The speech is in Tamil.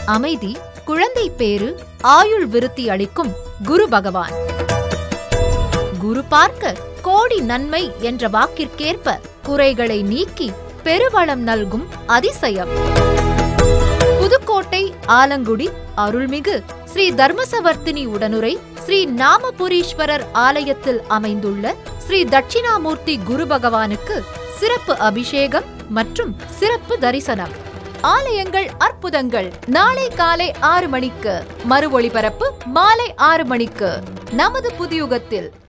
அமைதி குழந்தை பேறு ஆயுள் விருத்தி அளிக்கும் குரு பகவான் குரு பார்க்க கோடி நன்மை என்ற வாக்கிற்கேற்ப குறைகளை நீக்கி பெருவளம் நல்கும் அதிசயம் புதுக்கோட்டை ஆலங்குடி அருள்மிகு ஸ்ரீ தர்மசவர்த்தினி உடனுரை ஸ்ரீ நாமபுரீஸ்வரர் ஆலயத்தில் அமைந்துள்ள ஸ்ரீ தட்சிணாமூர்த்தி குரு பகவானுக்கு சிறப்பு அபிஷேகம் மற்றும் சிறப்பு தரிசனம் ஆலயங்கள் அற்புதங்கள் நாளை காலை ஆறு மணிக்கு மறு ஒளிபரப்பு மாலை ஆறு மணிக்கு நமது புதியுகத்தில்